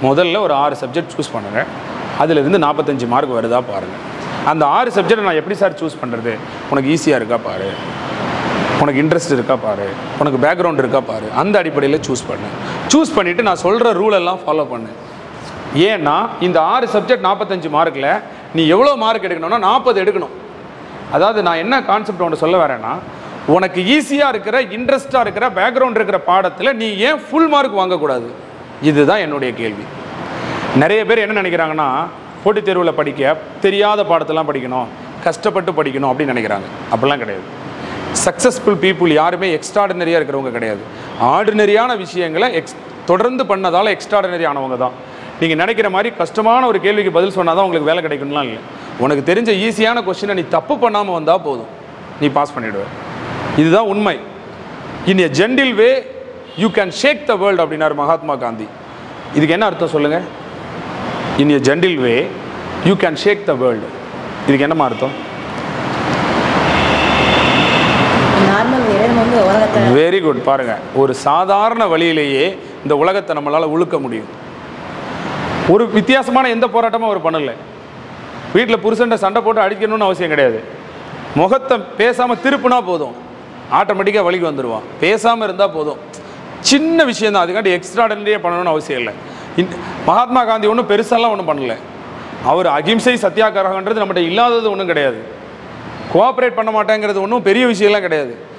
முதல்ல ஒரு ஆறு சப்ஜெக்ட் சூஸ் பண்ணுங்கள் அதிலிருந்து நாற்பத்தஞ்சு மார்க் வருதா பாருங்கள் அந்த ஆறு சப்ஜெக்டை நான் எப்படி சார் சூஸ் பண்ணுறது உனக்கு ஈஸியாக இருக்கா பாரு உனக்கு இன்ட்ரெஸ்ட் இருக்கா பாரு உனக்கு பேக்ரவுண்ட் இருக்கா பாரு அந்த அடிப்படையில் சூஸ் பண்ணு சூஸ் பண்ணிவிட்டு நான் சொல்கிற ரூல் எல்லாம் ஃபாலோ பண்ணு ஏன்னா இந்த ஆறு சப்ஜெக்ட் நாற்பத்தஞ்சு மார்க்கில் நீ எவ்வளோ மார்க் எடுக்கணும்னா நாற்பது எடுக்கணும் அதாவது நான் என்ன கான்செப்ட் ஒன்று சொல்ல வரேன்னா உனக்கு ஈஸியாக இருக்கிற இன்ட்ரெஸ்டாக இருக்கிற பேக்ரவுண்ட் இருக்கிற பாடத்தில் நீ ஏன் ஃபுல் மார்க் வாங்கக்கூடாது இதுதான் என்னுடைய கேள்வி நிறைய பேர் என்ன நினைக்கிறாங்கன்னா போட்டித் தேர்வில் படிக்க தெரியாத பாடத்தெல்லாம் படிக்கணும் கஷ்டப்பட்டு படிக்கணும் அப்படின்னு நினைக்கிறாங்க அப்படிலாம் கிடையாது சக்ஸஸ்ஃபுல் பீப்புள் யாருமே எக்ஸ்ட்ராடினரியாக இருக்கிறவங்க கிடையாது ஆர்டினரியான விஷயங்களை எக்ஸ் தொடர்ந்து பண்ணதால் எக்ஸ்ட்ராடினரி ஆனவங்க தான் நீங்கள் நினைக்கிற மாதிரி கஷ்டமான ஒரு கேள்விக்கு பதில் சொன்னால் தான் உங்களுக்கு வேலை கிடைக்கணும்லாம் இல்லை உனக்கு தெரிஞ்ச ஈஸியான கொஸ்டினை நீ தப்பு பண்ணாமல் வந்தால் போதும் நீ பாஸ் பண்ணிடுவ இதுதான் உண்மை in a gentle way you can shake the world அப்படின்னாரு மகாத்மா காந்தி இதுக்கு என்ன அர்த்தம் சொல்லுங்கள் in a gentle way you can shake the world இதுக்கு என்னம்மா அர்த்தம் நார்மல் வேலை நம்ம வந்து உலகத்தை வெரி குட் பாருங்க ஒரு சாதாரண வழியிலேயே இந்த உலகத்தை நம்மளால் உழுக்க முடியும் ஒரு வித்தியாசமான எந்த போராட்டமும் அவர் பண்ணல வீட்டில் புருஷன்ட்ட சண்டை போட்டு அடிக்கணும்னு அவசியம் கிடையாது முகத்தை பேசாமல் திருப்புனா போதும் ஆட்டோமேட்டிக்காக வழிக்கு வந்துடுவான் பேசாமல் இருந்தால் போதும் சின்ன விஷயம் தான் அதுக்காண்டி எக்ஸ்ட்ராடனரியாக பண்ணணும்னு அவசியம் இல்லை இந்த- மகாத்மா காந்தி ஒன்றும் பெருசாலாம் ஒன்றும் பண்ணல அவர் அகிம்சை சத்தியாகிரகன்றது நம்மகிட்ட இல்லாதது ஒன்றும் கிடையாது கோஆப்ரேட் பண்ண மாட்டேங்கிறது ஒன்றும் பெரிய விஷயம்லாம் கிடையாது